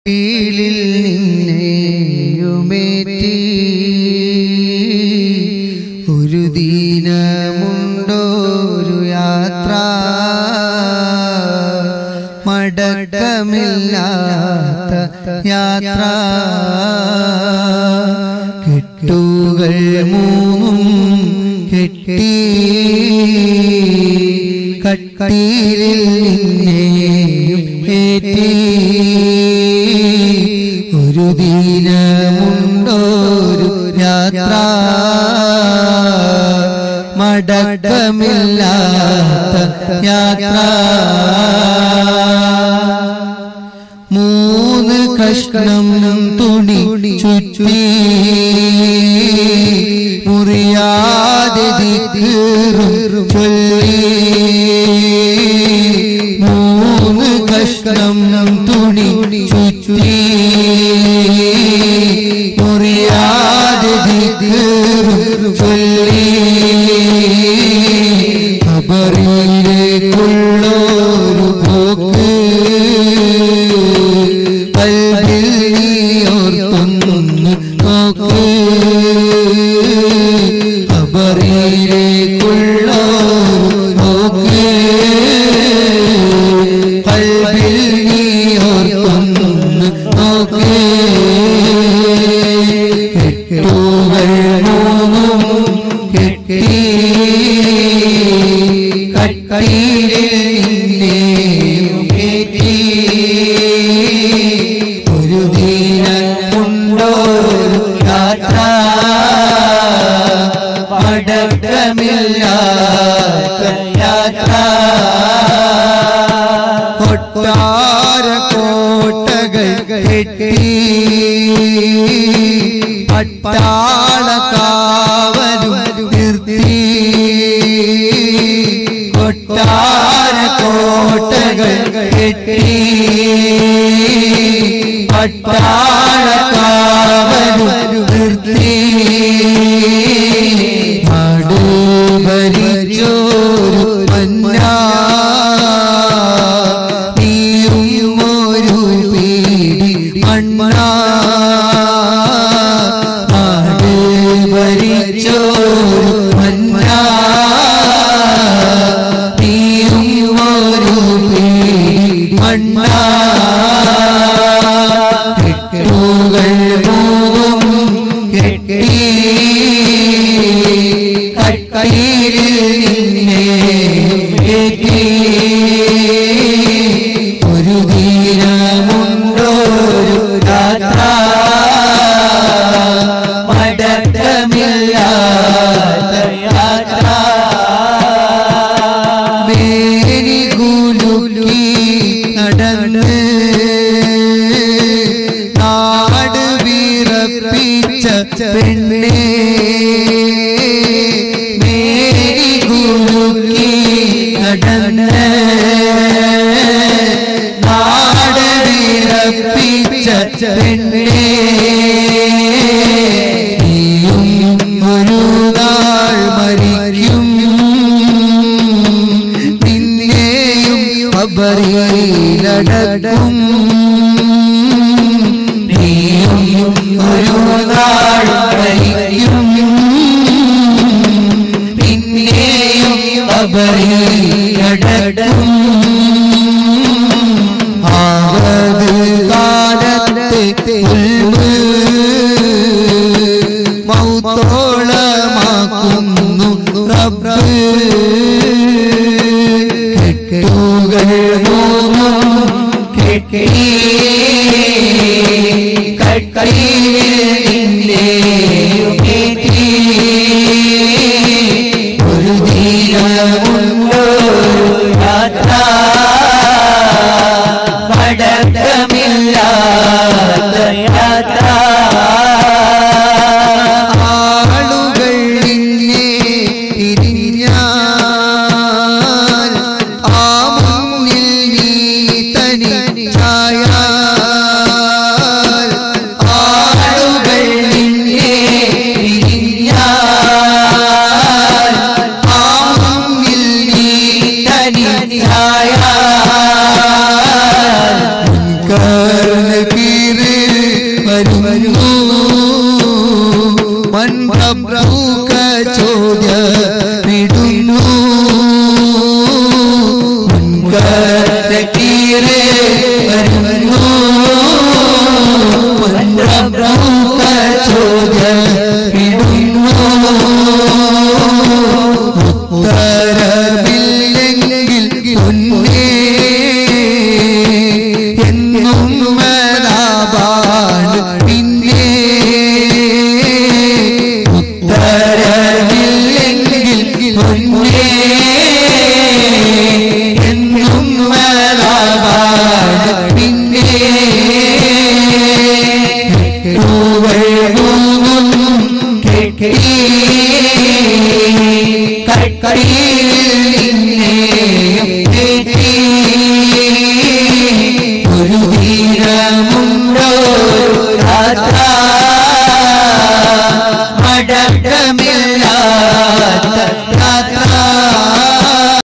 കീഴിൽ നിന്നെയുമേറ്റി ഒരു ദീനമുണ്ടോരു യാത്ര മടക്കമില്ലാത്ത യാത്ര കെട്ടുകൾ മൂന്നും കെട്ടി കട്ടീരിൽ നിന്നെയും ഏറ്റി ഒരു ദീനമുണ്ടോരു യാത്ര മടക്കമില്ലാത്ത യാത്ര മൂന്ന് കഷ്ണം തുണി ചുറ്റി മുറിയാതെ ദിക്കറും ചൊല്ലി മൂന്ന് കഷ്ണം തുണി ചുറ്റി മുറിയാതെ ദിക്കറും ചൊല്ലി ഖബറിലേക്കുള്ളൊരു പോക്ക് കൽവിൽ നീയോർത്തൊന്ന് നോക്ക് ഖബറിലേക്കുള്ളൊരു പോക്ക് കൽവിൽ നീയോർത്തൊന്ന് നോക്ക് കെട്ടുകൾ മൂന്നും കെട്ടി കട്ടീരിൽ നിന്നെയും കയറ്റി ഒരു ദീനമുണ്ടോരു യാത്ര മടക്കമില്ലാത്ത യാത്ര കൊട്ടാര കോട്ടകൾ കെട്ടി പട്ടാള കാവലും നിർത്തി കൊട്ടാര കോട്ടകൾ കെട്ടി പട്ടാള കാവലും നിർത്തി നാട് ഭരിച്ചോരു മന്നാ നീയും ഒരു പീടി മണ്ണാ നാട് ഭരിച്ചോരു മന്നാ നീയും ഒരു പീടി മണ്ണാ കെട്ടുകൾ മൂന്നും കെട്ടി കട്ടീരിൽ നിന്നെ കയറ്റി ഒരു ദീനമുണ്ടോരു യാത്ര മടക്കമില്ലാത്ത യാത്ര മേരി കുലുക്കി നടന്ന് നാട് വിറപ്പിച്ച പെണ്ണേ മേരി കുലുക്കി നടന്ന് നാട് വിറപ്പിച്ച പെണ്ണേ നീയും ഒരു നാൾ മരിക്കും നിന്നെയും അബറിയിലടക്കും നീയും ഒരു നാൾ മരിക്കും നിന്നെയും അബറിയിലടക്കും ആവത് കാലത്തെ ഉൾവ് മൗത്തോളമാക്കുന്നു റബ്ബ് കെട്ടുകൾ മൂന്നും കെട്ടി കട്ടീരിൽ നിന്നെയും കയറ്റി ഒരു ദീനമുണ്ടൊരു യാത്ര മടക്കമില്ലാത്ത യാത്ര ആളുകൾ നിന്നെ തിരിഞ്ഞാൽ ആ മുന്നിൽ നീ തനി ചായാൽ ആ വരുന്നു മൺപ്രഭൂക ചോദ്യ വിടുന്നു മുൻകീരെ വരുന്നു മൺപ്രഭൂക ചോദ്യ വിടുന്നു ഉത്തരമില്ലെങ്കിൽ പൊന്നേ എന്നും മലാപാണ് പിന്നെ ഉത്തരമില്ലെങ്കിൽ പൊന്നേ എന്നും മലാപാണ് പിന്നെ പൂവൾ മൂന്നും കെട്ടി ഒരു തീരമുണ്ടോ രാത്രി